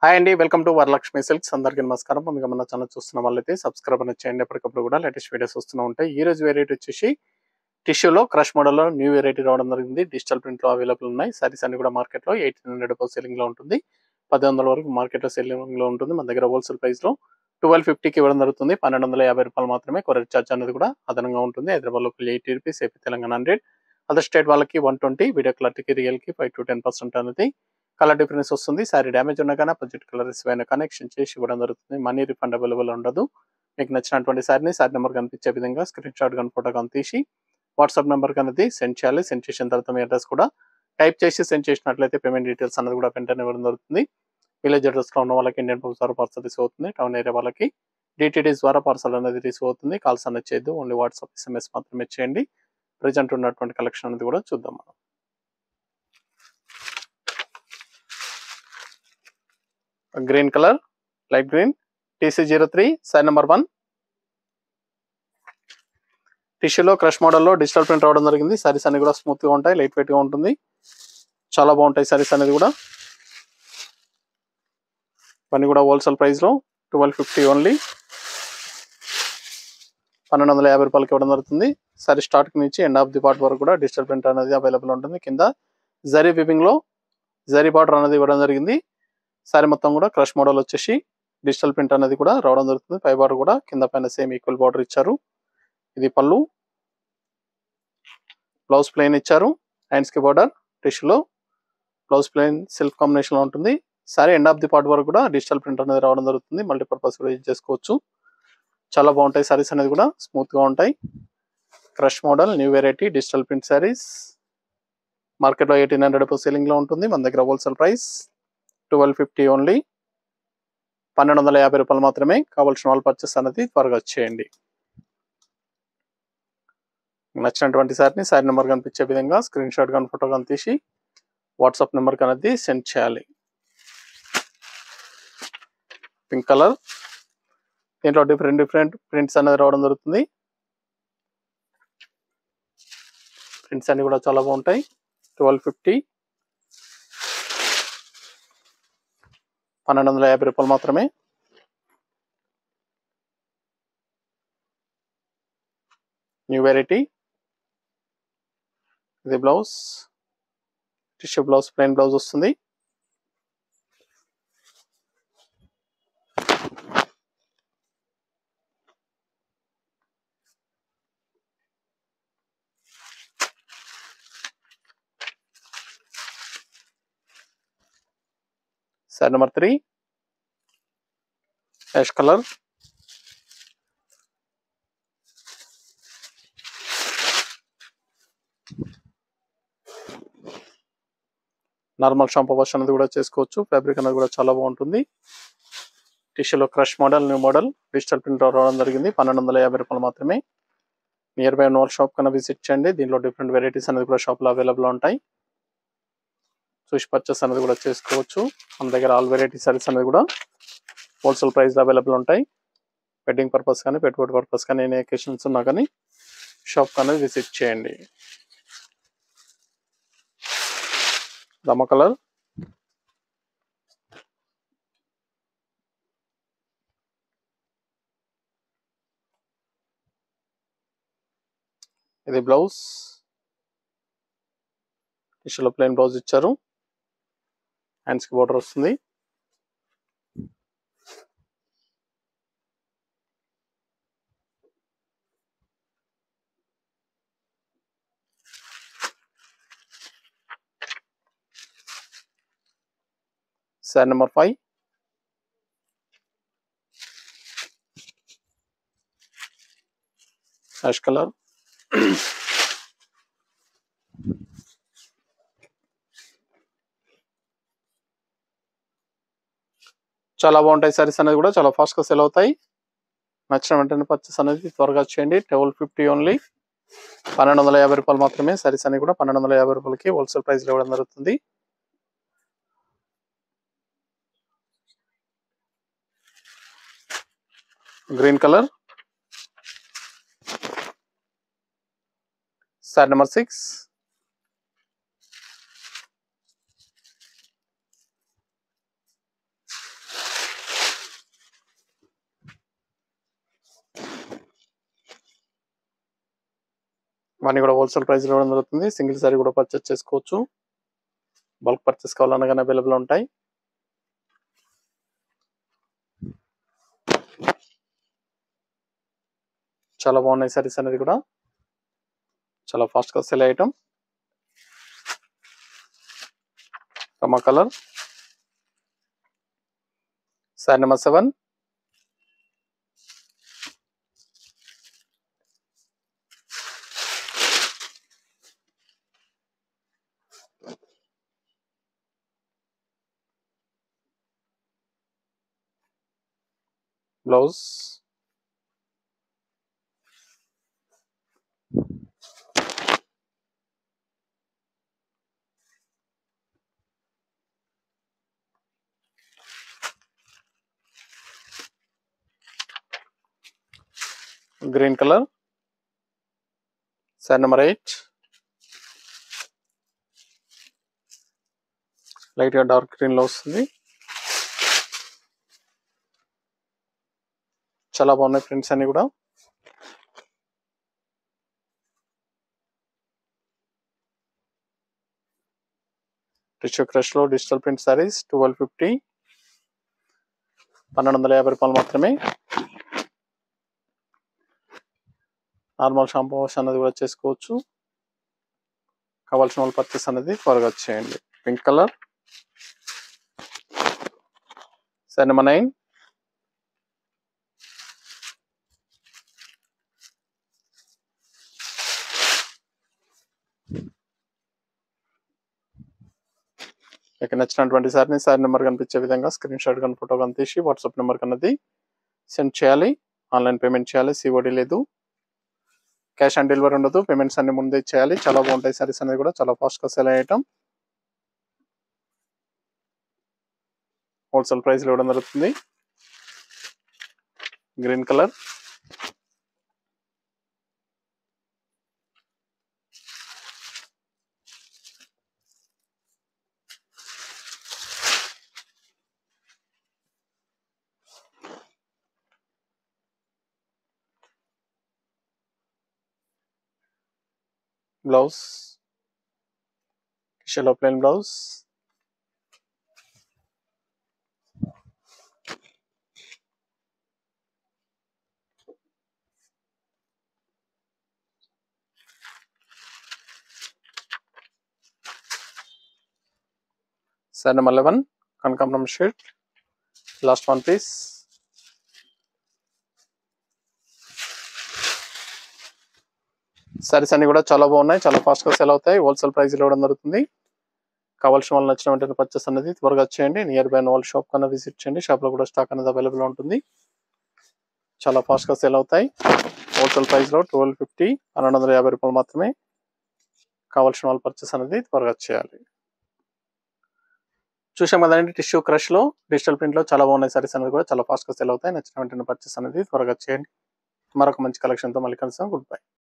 hi అండి welcome to Varalakshmi silks అందరికీ నమస్కారం ముందుగా మన ఛానల్ చూస్తున్న వాళ్ళైతే సబ్స్క్రైబ్ అనేది చేయండి ఎప్పటికప్పుడు కూడా లేటెస్ట్ వీడియోస్ వస్తూనే ఉంటాయి ఈ రోజు వెరైటీ వచ్చేసి టిష్యూలో క్రష్ మోడల్లో న్యూ వెరైటీ రావడం జరిగింది డిజిటల్ ప్రింట్లో అవైలబుల్ ఉన్నాయి సారీస్ అన్ని కూడా మార్కెట్లో ఎయిటీన్ హండ్రెడ్ సెల్లింగ్ లో ఉంటుంది పది వందల వరకు మార్కెట్లో సెల్లింగ్ లో ఉంటుంది మన దగ్గర హోల్సేల్ ప్రైస్ లో ట్వెల్వ్ ఫిఫ్టీకి ఇవ్వడం జరుగుతుంది పన్నెండు వందల యాభై రూపాయలు మాత్రమే కొరియర్ ఛార్జ్ అనేది కూడా అదనంగా ఉంటుంది హైదరాబాద్ లో eighty rupees AP Telangana hundred other state వాళ్ళకి వన్ ట్వంటీ వీడియో క్లారిటీకి రియల్ కి ఫైవ్ టు టెన్ పర్సెంట్ అనేది కలర్ డిఫరెన్స్ వస్తుంది సారీ డ్యామేజ్ ఉన్నా కానీ బడ్జెట్ కలర్ అయినా కానీ ఎక్స్చేంజ్ చేసి ఇవ్వడం జరుగుతుంది మనీ రిఫండ్ అవైలబుల్ ఉండదు మీకు నచ్చినటువంటి సారీని సారీ నెంబర్ కనిపించే విధంగా స్క్రీన్ షాట్ కానీ ఫోటో కానీ తీసి వాట్సాప్ నెంబర్ అనేది సెండ్ చేయాలి సెండ్ చేసిన తర్వాత మీ అడ్రస్ కూడా టైప్ చేసి సెండ్ చేసినట్లయితే పేమెంట్ డీటెయిల్స్ అనేది కూడా వెంటనే ఇవ్వడం జరుగుతుంది విలేజ్ అడ్రస్ లో ఉన్న వాళ్ళకి ఇండియన్ పోస్ట్ ద్వారా పార్సల్ రిసీవ్ అవుతుంది టౌన్ ఏరియా వాళ్ళకి డిటిడిస్ ద్వారా పార్సల్ అనేది రిసీవ్ అవుతుంది కాల్స్ అనేది చేయొద్దు ఓన్లీ వాట్సాప్ ఎస్ఎంఎస్ మాత్రమే చేయండి ప్రజెంట్ ఉన్నటువంటి కలెక్షన్ అనేది కూడా చూద్దాం మనం green colour light green TC zero three side number one టిష్యూలో క్రష్ మోడల్లో డిజిటల్ ప్రింట్ రావడం జరిగింది సారీస్ అన్ని కూడా స్మూత్ గా ఉంటాయి లైట్ వెయిట్ గా ఉంటుంది చాలా బాగుంటాయి సారీస్ అనేది కూడా ఇవన్నీ కూడా హోల్సేల్ ప్రైస్ లో ట్వెల్వ్ ఫిఫ్టీ ఓన్లీ పన్నెండు వందల యాభై రూపాయలకి ఇవ్వడం జరుగుతుంది సారీ స్టార్ట్ నుంచి ఎండ్ ఆఫ్ ది పార్ట్ వరకు కూడా డిజిటల్ ప్రింట్ అనేది అవైలబుల్ ఉంటుంది కింద జరీ విపింగ్ లో జరీ బార్డర్ అనేది ఇవ్వడం జరిగింది సారీ మొత్తం కూడా క్రష్ మోడల్ వచ్చేసి డిజిటల్ ప్రింట్ అనేది కూడా రావడం జరుగుతుంది పై బార్డర్ కూడా కింద పైన సేమ్ ఈక్వల్ బార్డర్ ఇచ్చారు ఇది పళ్ళు బ్లౌజ్ ప్లెయిన్ ఇచ్చారు హ్యాండ్స్ కి బార్డర్ టిష్యూలో బ్లౌజ్ ప్లెయిన్ సిల్క్ కాంబినేషన్ లో ఉంటుంది sari end of the part వరకు కూడా డిజిటల్ ప్రింట్ అనేది రావడం జరుగుతుంది మల్టీపర్పస్ కూడా యూజ్ చేసుకోవచ్చు చాలా బాగుంటాయి సారీస్ అనేది కూడా స్మూత్ గా ఉంటాయి crush model new variety digital print saris మార్కెట్లో ఎయిటీన్ హండ్రెడ్ సెల్లింగ్ లో ఉంటుంది మన దగ్గర wholesale price twelve fifty only పన్నెండు వందల యాభై రూపాయలు మాత్రమే కావాల్సిన వాళ్ళు పర్చేస్ అనేది త్వరగా వచ్చేయండి నచ్చినటువంటి సారిని సారీ నెంబర్ కనిపించే విధంగా స్క్రీన్ షాట్ కానీ ఫోటో కానీ తీసి వాట్సాప్ నెంబర్ అనేది సెండ్ చేయాలి పింక్ కలర్ దీంట్లో డిఫరెంట్ డిఫరెంట్ ప్రింట్స్ అనేది రావడం జరుగుతుంది ప్రింట్స్ అన్ని కూడా చాలా బాగుంటాయి ట్వెల్వ్ ఫిఫ్టీ పన్నెండు వందల యాభై రూపాయలు మాత్రమే న్యూ వెరైటీ ఇది blouse tissue blouse plain blouse వస్తుంది sari number three ash colour normal shampoo wash అనేది కూడా చేసుకోవచ్చు ఫ్యాబ్రిక్ అనేది కూడా చాలా బాగుంటుంది టిష్యూలో crush model new model digital print రావడం జరిగింది పన్నెండు వందల యాభై రూపాయలు మాత్రమే నియర్ బై నోల్ షాప్ కన్నా విజిట్ చేయండి దీంట్లో డిఫరెంట్ వెరైటీస్ అనేది కూడా షాప్లో అవైలబుల్ ఉంటాయి చూసి పర్చేస్ అనేది కూడా చేసుకోవచ్చు మన దగ్గర ఆల్ వెరైటీ సారీస్ అనేది కూడా హోల్సేల్ ప్రైస్ అవైలబుల్ ఉంటాయి వెడ్డింగ్ పర్పస్ కానీ పెట్టుబడి పర్పస్ కానీ ఎన్ని ఎకేషన్స్ ఉన్నా కానీ షాప్ అనేది విజిట్ చేయండి దమ్మ కలర్ ఇది బ్లౌజ్ టిష్యూలో ప్లెయిన్ బ్లౌజ్ ఇచ్చారు హ్యాండ్స్ కి బార్డర్ వస్తుంది sari number five ash colour చాలా బాగుంటాయి సారీస్ అనేది కూడా చాలా ఫాస్ట్ గా సెల్ అవుతాయి నచ్చిన వెంటనే పర్చేస్ అనేది త్వరగా చేయండి ట్వెల్వ్ ఫిఫ్టీ ఓన్లీ పన్నెండు వందల యాభై రూపాయలు మాత్రమే సారీస్ అనేది కూడా పన్నెండు వందల యాభై రూపాయలకి హోల్సేల్ ప్రైస్ ఇవ్వడం జరుగుతుంది green colour sari number six ఇవన్నీ కూడా హోల్సేల్ ప్రైస్ ఇవ్వడం జరుగుతుంది సింగిల్ సారీ కూడా పర్చేస్ చేసుకోవచ్చు బల్క్ పర్చేస్ కావాలన్నా కానీ అవైలబుల్ ఉంటాయి చాలా బాగున్నాయి సారీస్ అనేది కూడా చాలా ఫాస్ట్ గా sell item Rama colour sari number seven blouse green colour sari number eight light గా డార్క్ గ్రీన్ లో వస్తుంది చాలా బాగున్నాయి ప్రింట్స్ అన్ని కూడా టిష్యూ క్రష్ లో digital print saris twelve fifty పన్నెండు వందల యాభై రూపాయలు మాత్రమే నార్మల్ షాంపూ వాష్ అనేది కూడా చేసుకోవచ్చు కావాల్సిన వాళ్ళు పర్చేస్ అనేది త్వరగా వచ్చేయండి pink colour sari number nine మీకు నచ్చినటువంటి సార్ని సార్ నెంబర్ కనిపించే విధంగా స్క్రీన్ షాట్ కానీ ఫోటో కానీ తీసి వాట్సాప్ నెంబర్ కన్నది సెండ్ చేయాలి ఆన్లైన్ పేమెంట్ చేయాలి సిఓడి లేదు క్యాష్ ఆన్ డెలివరీ ఉండదు పేమెంట్స్ అన్ని ముందే చేయాలి చాలా బాగుంటాయి సారీస్ అనేది కూడా చాలా ఫాస్ట్గా సెల్ అయ్యటం హోల్సేల్ ప్రైస్ ఇవ్వడం జరుగుతుంది గ్రీన్ కలర్ బ్లౌజ్ షెలో plain blouse sari number eleven కనకాంబరం sheet last one piece saris అన్ని కూడా చాలా బాగున్నాయి చాలా ఫాస్ట్ గా సెల్ అవుతాయి హోల్సేల్ ప్రైస్ ఇవ్వడం జరుగుతుంది కావాల్సిన వాళ్ళు నచ్చిన వెంటనే పర్చేస్ అనేది త్వరగా వచ్చేయండి నియర్ బై వాళ్ళ షాప్ కన్నా విజిట్ చేయండి షాప్ లో కూడా స్టాక్ అనేది అవైలబుల్ ఉంటుంది చాలా ఫాస్ట్ గా సేల్ అవుతాయి హోల్సేల్ ప్రైస్ లో ట్వెల్వ్ ఫిఫ్టీ పన్నెండు వందల యాభై రూపాయలు మాత్రమే కావాల్సిన వాళ్ళు పర్చేస్ అనేది త్వరగా చేయాలి చూసాం కదండి టిష్యూ క్రష్ లో డిజిటల్ ప్రింట్ లో చాలా బాగున్నాయి సారీస్ అనేది కూడా చాలా ఫాస్ట్ గా సేల్ అవుతాయి నచ్చిన వెంటనే పర్చేస్ అనేది త్వరగా చేయండి మరొక మంచి కలెక్షన్ తో మళ్ళీ కలిసాం గుడ్ బై